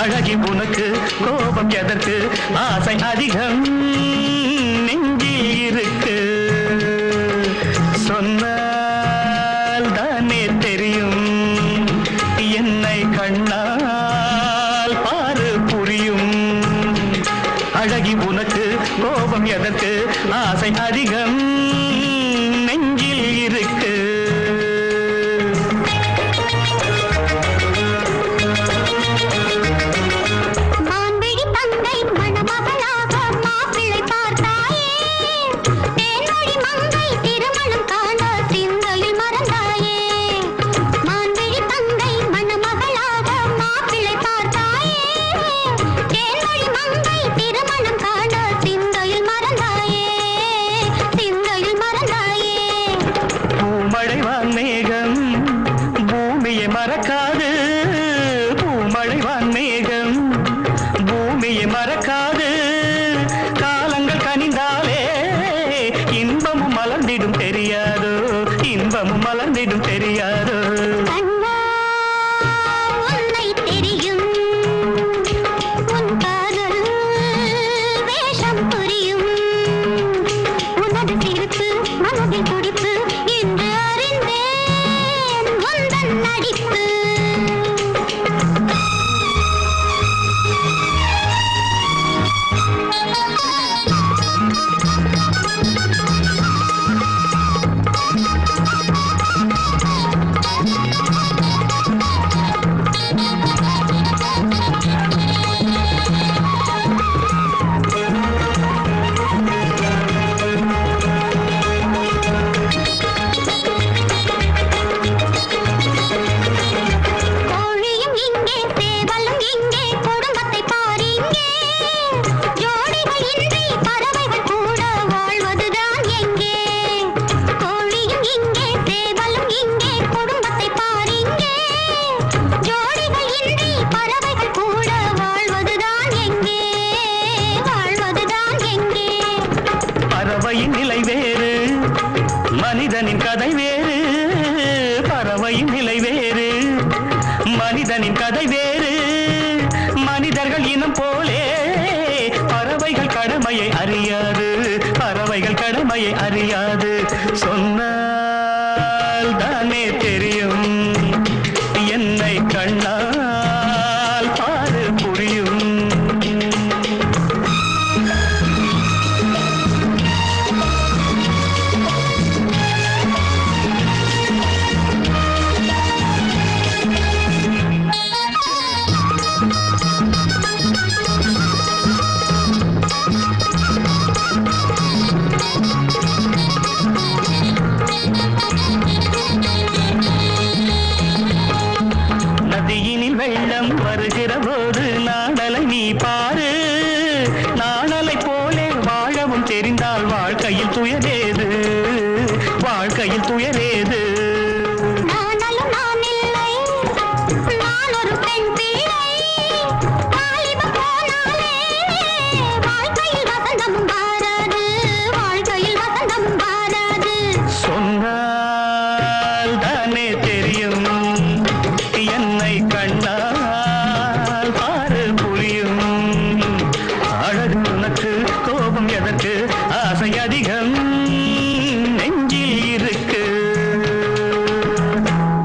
அழகி உனக்கு கோபம் எதற்கு ஆசை அதிகம் நெஞ்சில் இருக்கு சொன்னால் தானே தெரியும் என்னை கண்ணால் பாரு புரியும் அழகி உனக்கு கோபம் எதற்கு ஆசை அதிகம் நெஞ்சில் இருக்கு மான்விழி தந்தை மணமகளாக மாப்பிள்ளை பார்த்தாயே தேன்மொழி மங்கை திருமணம் காண சிந்தையில் மறந்தாயே மான்விழி தந்தை மணமகளாக மாப்பிள்ளை பார்த்தாயே தேன்மொழி மங்கை திருமணம் காண சிந்தையில் மறந்தாயே சிந்தையில் மறந்தாயே பூமழை வான்மேகம் பூமியை மறக்காது பூமழை வான்மேகம் பூமியை மறக்காது காலங்கள் கனிந்தாலே இன்பமும் மலர்ந்திடும் தெரியாதோ இன்பமும் மலர்ந்திடும் தெரியாதோ கண்ணா உன்னை தெரியும் உன் காதல் வேஷம் புரியும் உனது சிரிப்பு மனதில் துடிப்பு என்று அறிந்தேன் உந்தன் நடிப்பு கோழியும் இங்கே சேவலும் இங்கே குடும்பத்தை பாரு இங்கே ஜோடிகள் இன்றி பறவைகள் கூட வாழ்வதுதான் எங்கே கோழியும் இங்கே சேவலும் இங்கே குடும்பத்தை பாரு இங்கே ஜோடிகள் இன்றி பறவைகள் கூட வாழ்வதுதான் எங்கே வாழ்வதுதான் எங்கே பறவையின் நிலை வேறு மனிதனின் கதை வேறு பறவையின் நிலை வேறு மனிதனின் கதை வேறு மனிதர்கள் இனம் போலே பறவைகள் கடமையை அறியாது பறவைகள் கடமையை அறியாது சொன்னால் தானே தெரியும் என்னை கண்ணால் பாரு புரியும் நதியினில் வெள்ளம் வருகிற